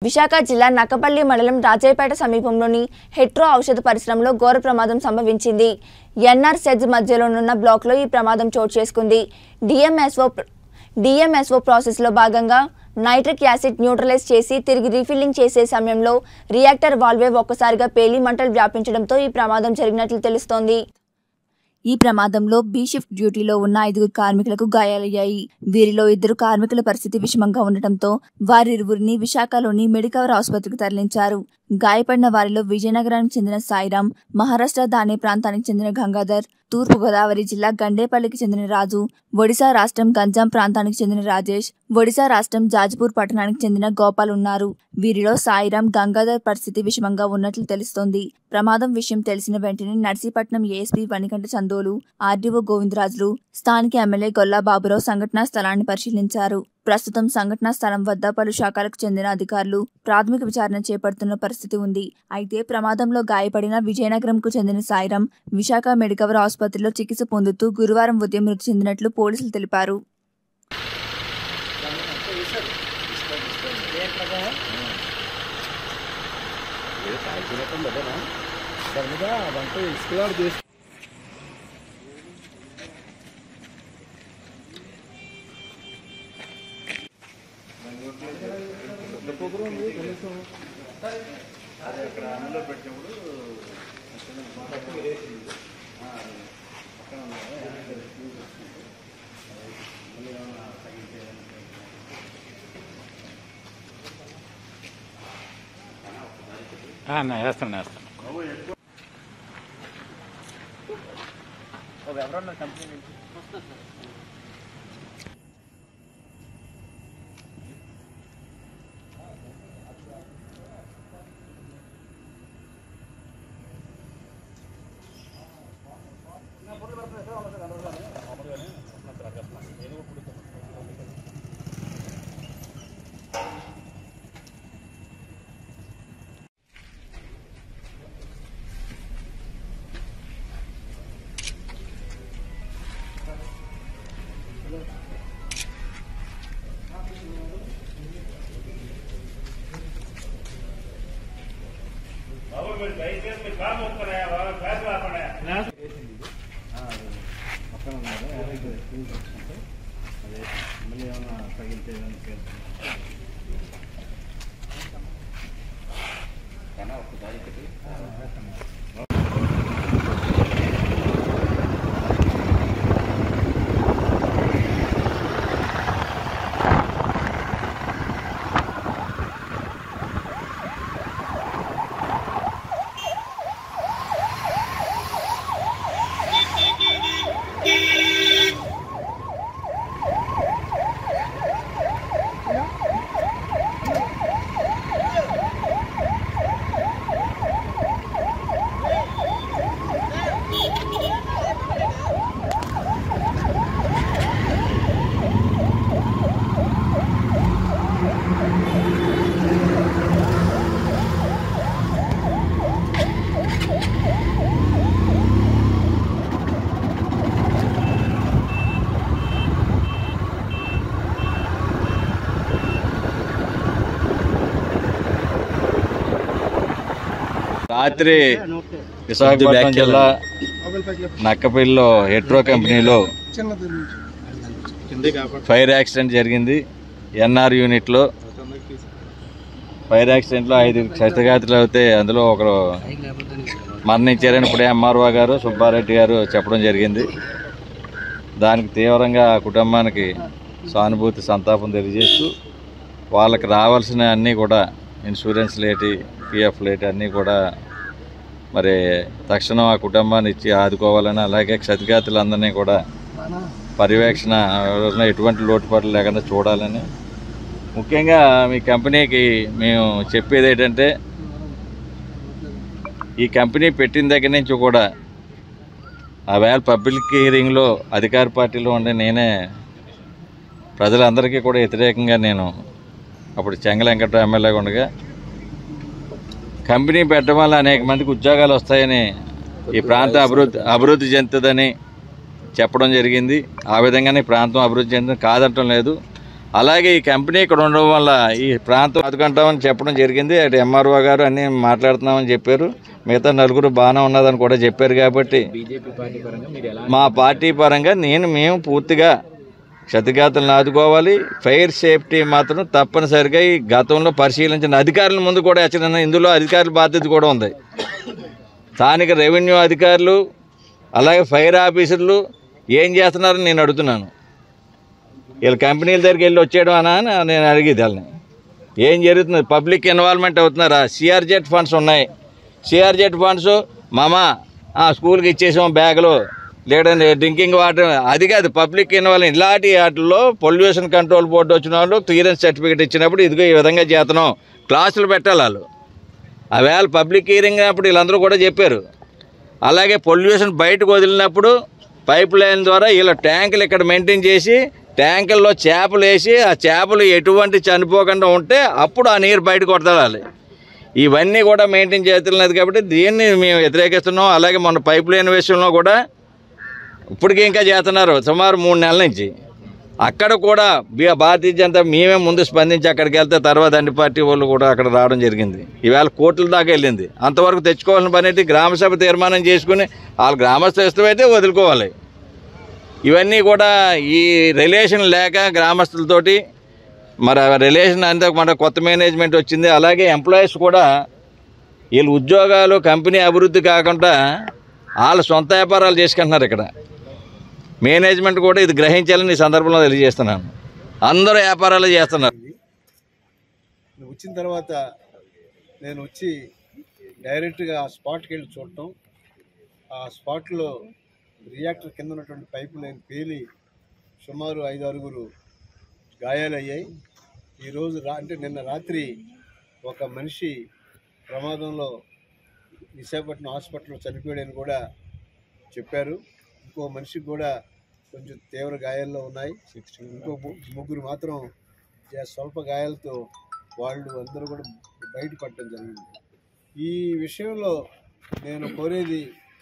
విశాఖ జిల్లా నక్కపల్లి మండలం రాజయ్యపేట సమీపంలోని హెట్రో ఔషధ పరిశ్రమలో ఘోర ప్రమాదం సంభవించింది ఎన్ఆర్ సెజ్ మధ్యలోనున్న బ్లాక్లో ఈ ప్రమాదం చోటు చేసుకుంది డిఎంఎస్ఓ డిఎంఎస్ఓ ప్రాసెస్లో భాగంగా నైట్రిక్ యాసిడ్ న్యూట్రలైజ్ చేసి తిరిగి రీఫిల్లింగ్ చేసే సమయంలో రియాక్టర్ వాల్వే ఒక్కసారిగా పేలి మంటలు వ్యాపించడంతో ఈ ప్రమాదం జరిగినట్లు తెలుస్తోంది ఈ ప్రమాదంలో బి షిఫ్ట్ డ్యూటీలో ఉన్న ఐదుగురు కార్మికులకు గాయాలయ్యాయి వీరిలో ఇద్దరు కార్మికుల పరిస్థితి విషమంగా ఉండటంతో వారిరువురిని విశాఖలోని మెడికవర్ ఆసుపత్రికి తరలించారు గాయపడిన వారిలో విజయనగరానికి చెందిన సాయిరాం మహారాష్ట్ర దానే ప్రాంతానికి చెందిన గంగాధర్ తూర్పు గోదావరి జిల్లా గండేపల్లికి చెందిన రాజు ఒడిశా రాష్ట్రం గంజాం ప్రాంతానికి చెందిన రాజేష్ ఒడిశా రాష్ట్రం జాజ్పూర్ పట్టణానికి చెందిన గోపాల్ ఉన్నారు వీరిలో సాయిరాం గంగాధర్ పరిస్థితి విషమంగా ఉన్నట్లు తెలుస్తోంది ప్రమాదం విషయం తెలిసిన వెంటనే నర్సీపట్నం ఏఎస్పీ వనికంట చందోలు ఆర్డీఓ గోవిందరాజులు స్థానిక ఎమ్మెల్యే గొల్లా బాబురావు సంఘటనా స్థలాన్ని పరిశీలించారు ప్రస్తుతం సంఘటనా స్థలం వద్ద పలు శాఖలకు చెందిన అధికారులు ప్రాథమిక విచారణ చేపడుతున్న పరిస్థితి ఉంది అయితే ప్రమాదంలో గాయపడిన విజయనగరంకు చెందిన సాయిరాం విశాఖ మెడికవర్ ఆసుపత్రిలో చికిత్స పొందుతూ గురువారం ఉదయం మృతి చెందినట్లు పోలీసులు తెలిపారు అన్న వేస్తాను వేస్తాను రాత్రి విశాఖపట్నం జిల్లా నక్కపల్లిలో హెట్రో కంపెనీలో ఫైర్ యాక్సిడెంట్ జరిగింది ఎన్ఆర్ యూనిట్లో ఫైర్ యాక్సిడెంట్లో ఐదు క్షతగాతులు అవుతే అందులో ఒకరు మరణించారని ఇప్పుడే ఎంఆర్ఓ గారు సుబ్బారెడ్డి గారు చెప్పడం జరిగింది దానికి తీవ్రంగా ఆ కుటుంబానికి సానుభూతి సంతాపం తెలియజేస్తూ వాళ్ళకి రావాల్సిన అన్నీ కూడా ఇన్సూరెన్స్ లేటి పిఎఫ్ లేటి అన్నీ కూడా మరి తక్షణం ఆ కుటుంబాన్ని ఇచ్చి ఆదుకోవాలని అలాగే క్షతిగాతులందరినీ కూడా పర్యవేక్షణ ఎవరైనా ఎటువంటి లోటుపాట్లు లేకుండా చూడాలని ముఖ్యంగా మీ కంపెనీకి మేము చెప్పేది ఏంటంటే ఈ కంపెనీ పెట్టిన దగ్గర నుంచి కూడా ఆ వేళ పబ్లిక్ హియరింగ్లో అధికార పార్టీలో ఉండే నేనే ప్రజలందరికీ కూడా వ్యతిరేకంగా నేను అప్పుడు చెంగల వెంకట్రావు ఎమ్మెల్యేగా ఉండగా కంపెనీ పెట్టడం వల్ల అనేక మందికి ఉద్యోగాలు వస్తాయని ఈ ప్రాంత అభివృద్ధి అభివృద్ధి చెందుతుందని చెప్పడం జరిగింది ఆ విధంగానే ఈ ప్రాంతం అభివృద్ధి చెందుతుంది కాదంటం లేదు అలాగే ఈ కంపెనీ ఇక్కడ ఉండడం వల్ల ఈ ప్రాంతం ఆదుకుంటామని చెప్పడం జరిగింది అటు ఎంఆర్ఓ గారు అన్నీ మాట్లాడుతున్నామని చెప్పారు మిగతా నలుగురు బాగానే ఉన్నదని కూడా చెప్పారు కాబట్టి మా పార్టీ పరంగా నేను మేము పూర్తిగా క్షతిగాతులను ఆదుకోవాలి ఫైర్ సేఫ్టీ మాత్రం తప్పనిసరిగా ఈ గతంలో పరిశీలించిన అధికారుల ముందు కూడా హెచ్చరిన ఇందులో అధికారుల బాధ్యత కూడా ఉంది స్థానిక రెవెన్యూ అధికారులు అలాగే ఫైర్ ఆఫీసర్లు ఏం చేస్తున్నారని నేను అడుగుతున్నాను వీళ్ళ కంపెనీల దగ్గరికి వెళ్ళి వచ్చేయడం అనా అని నేను అడిగేది వాళ్ళని ఏం జరుగుతుంది పబ్లిక్ ఇన్వాల్వ్మెంట్ అవుతున్నారా సిఆర్జెడ్ ఫండ్స్ ఉన్నాయి సిఆర్జెడ్ ఫండ్స్ మామ ఆ, స్కూల్కి ఇచ్చేసాం బ్యాగులు లేదంటే డ్రింకింగ్ వాటర్ అది కాదు పబ్లిక్ ఇన్వాల్వ్ ఇలాంటి వాటిల్లో పొల్యూషన్ కంట్రోల్ బోర్డు వచ్చిన వాళ్ళు క్లియరెన్స్ సర్టిఫికేట్ ఇచ్చినప్పుడు ఇదిగో ఈ విధంగా చేస్తున్నాం క్లాసులు పెట్టాలి వాళ్ళు అవేళ పబ్లిక్ హియరింగ్ అప్పుడు వీళ్ళందరూ కూడా చెప్పారు అలాగే పొల్యూషన్ బయటకు వదిలినప్పుడు పైప్ లైన్ ద్వారా ఇలా ట్యాంకులు ఇక్కడ మెయింటైన్ చేసి ట్యాంకుల్లో చేపలు వేసి ఆ చేపలు ఎటువంటి చనిపోకుండా ఉంటే అప్పుడు ఆ నీరు బయటకు వదలాలి ఇవన్నీ కూడా మెయింటైన్ చేస్తున్నది కాబట్టి దీన్ని మేము వ్యతిరేకిస్తున్నాం అలాగే మన పైప్ లైన్ విషయంలో కూడా ఇప్పటికీ ఇంకా చేస్తున్నారు సుమారు మూడు నెలల నుంచి అక్కడ కూడా బి- భారతీయ జనతా మేమే ముందు స్పందించి అక్కడికి వెళ్తే తర్వాత అన్ని పార్టీ వాళ్ళు కూడా అక్కడ రావడం జరిగింది ఈవేళ కోర్టుల దాకా వెళ్ళింది అంతవరకు తెచ్చుకోవాల్సిన పని అయితే గ్రామసభ తీర్మానం చేసుకుని వాళ్ళు గ్రామస్థ ఇష్టమైతే వదులుకోవాలి ఇవన్నీ కూడా ఈ రిలేషన్ లేక గ్రామస్తులతోటి మరి ఆ రిలేషన్ అంతా మన కొత్త మేనేజ్మెంట్ వచ్చింది అలాగే ఎంప్లాయీస్ కూడా వీళ్ళు ఉద్యోగాలు కంపెనీ అభివృద్ధి కాకుండా వాళ్ళ సొంత వ్యాపారాలు చేసుకుంటున్నారు ఇక్కడ మేనేజ్మెంట్ కూడా ఇది గ్రహించాలని ఈ సందర్భంలో తెలియజేస్తున్నాను అందరూ వ్యాపారాలు చేస్తున్నారు నువ్వు వచ్చిన తర్వాత నేను వచ్చి డైరెక్ట్గా ఆ స్పాట్కి వెళ్ళి చూడటం ఆ స్పాట్లో రియాక్టర్ కింద ఉన్నటువంటి పైపు లైన్ పేలి సుమారు ఐదు ఆరుగురు గాయాలయ్యాయి ఈరోజు రా అంటే నిన్న రాత్రి ఒక మనిషి ప్రమాదంలో విశాఖపట్నం హాస్పిటల్లో చనిపోయాడని కూడా చెప్పారు ఇంకో మనిషికి కూడా కొంచెం తీవ్ర గాయాల్లో ఉన్నాయి ఇంకో ము- ముగ్గురు మాత్రం జ- స్వల్ప గాయాలతో వాళ్ళు అందరూ కూడా బయటపడటం జరిగింది ఈ విషయంలో నేను కోరేది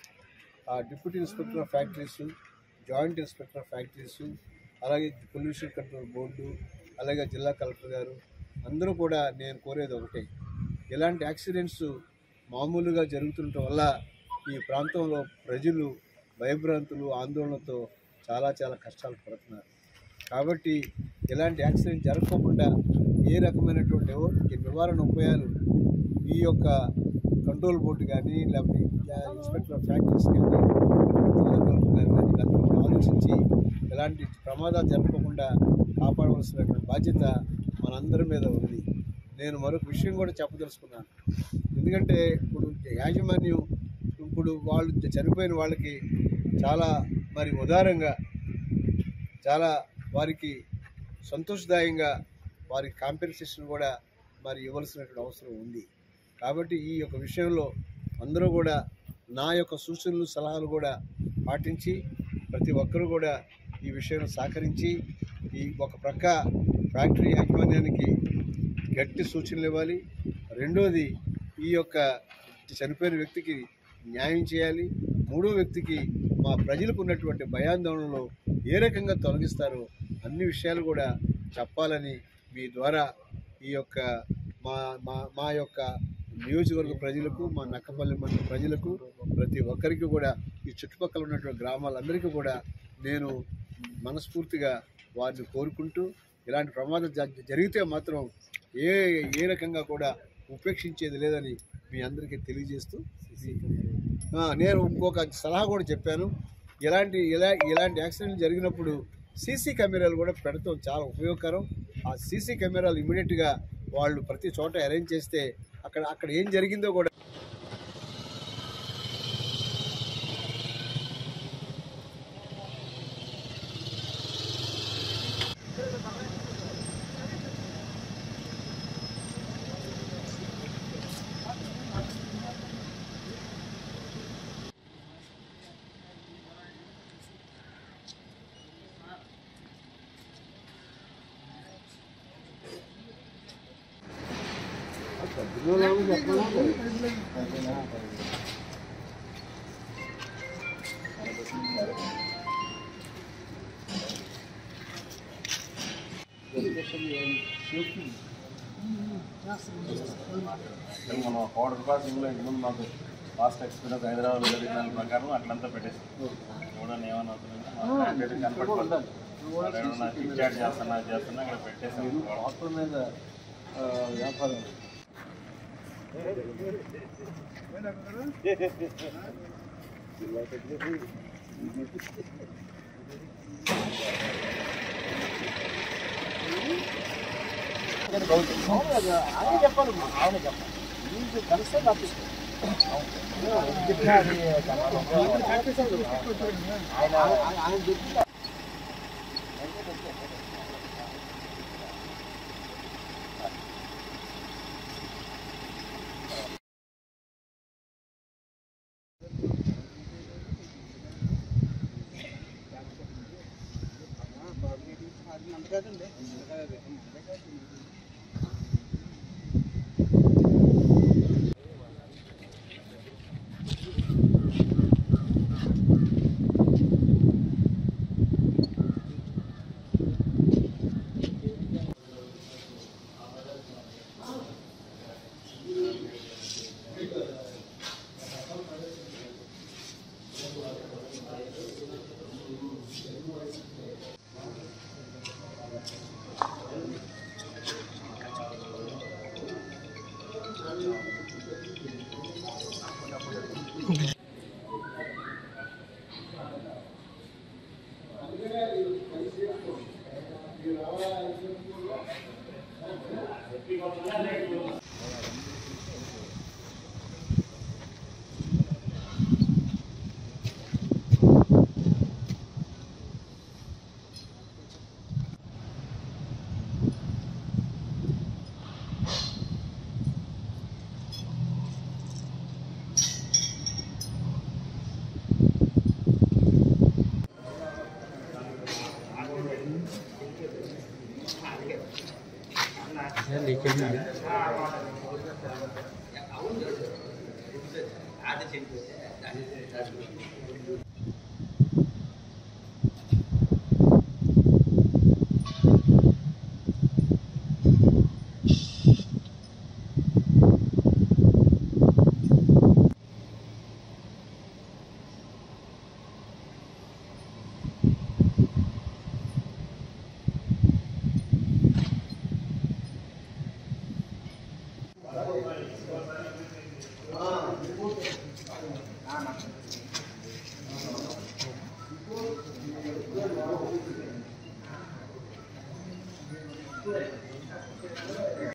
ఆ deputy inspector of factories joint inspector of factories అలాగే పొల్యూషన్ కంట్రోల్ బోర్డు అలాగే జిల్లా కలెక్టర్ గారు అందరూ కూడా నేను కోరేది ఒకటే ఇలాంటి యాక్సిడెంట్స్ మామూలుగా జరుగుతుండటం వల్ల ఈ ప్రాంతంలో ప్రజలు భయభ్రాంతులు ఆందోళనతో చాలా చాలా కష్టాలు పడుతున్నారు కాబట్టి ఇలాంటి యాక్సిడెంట్ జరగకుండా ఏ రకమైనటువంటి ఎవ- ఈ నివారణ ఉపాయాలు ఈ యొక్క కంట్రోల్ బోర్డు కానీ లేకపోతే యా- ఇన్స్పెక్టర్ ఆఫ్ ఫ్యాక్టరీస్ కానీ జిల్లా కలెక్టర్ గారు కానీ వీళ్ళందరూ ఆలోచించి ఇలాంటి ప్రమాదాలు జరగకుండా కాపాడవలసినటువంటి బాధ్యత మనందరి మీద ఉంది నేను మరొక విషయం కూడా చెప్పదలుచుకున్నాను ఎందుకంటే ఇప్పుడు యాజమాన్యం ఇప్పుడు వాళ్ళు చనిపోయిన వాళ్ళకి చాలా మరి ఉదారంగా చాలా వారికి సంతోషదాయంగా వారికి కాంపెన్సేషన్ కూడా మరి ఇవ్వాల్సినటువంటి అవసరం ఉంది కాబట్టి ఈ యొక్క విషయంలో అందరూ కూడా నా యొక్క సూచనలు సలహాలు కూడా పాటించి ప్రతి ఒక్కరూ కూడా ఈ విషయంలో సహకరించి ఈ ఒక ప్రక్క ఫ్యాక్టరీ యాజమాన్యానికి గట్టి సూచనలు ఇవ్వాలి రెండోది ఈ యొక్క చనిపోయిన వ్యక్తికి న్యాయం చేయాలి మూడో వ్యక్తికి మా ప్రజలకు ఉన్నటువంటి భయాందోళనలు ఏ రకంగా తొలగిస్తారో అన్ని విషయాలు కూడా చెప్పాలని మీ ద్వారా ఈ యొక్క మా మా మా యొక్క నియోజకవర్గ ప్రజలకు మా నక్కపల్లి మండల ప్రజలకు ప్రతి ఒక్కరికి కూడా ఈ చుట్టుపక్కల ఉన్నటువంటి గ్రామాలందరికీ కూడా నేను మనస్ఫూర్తిగా వారిని కోరుకుంటూ ఇలాంటి ప్రమాదం జ- జరిగితే మాత్రం ఏ ఏ రకంగా కూడా ఉపేక్షించేది లేదని మీ అందరికీ తెలియజేస్తూ ఆ, నేను ఇంకొక సలహా కూడా చెప్పాను ఇలాంటి ఇలా ఇలాంటి యాక్సిడెంట్ జరిగినప్పుడు సీసీ కెమెరాలు కూడా పెడతాం చాలా ఉపయోగకరం ఆ సీసీ కెమెరాలు ఇమీడియట్గా వాళ్ళు ప్రతి చోట అరేంజ్ చేస్తే అక్కడ అక్కడ ఏం జరిగిందో కూడా మనం కోటి రూపాయల సింగిల్ ఇంతకుముందు మాకు లాస్ట్ ఎక్స్పీరియన్స్ హైదరాబాద్ జరిగిన దాని ప్రకారం అట్లంతా పెట్టేసాం చూడండి ఏమన్నా అవుతుందంటే కనపడుతుంది ఏమన్నా ఇన్ఛార్జ్ చేస్తున్నా చేస్తున్నా ఇక్కడ పెట్టేసాం హాస్పిటల్ మీద ఆ, వ్యాపారం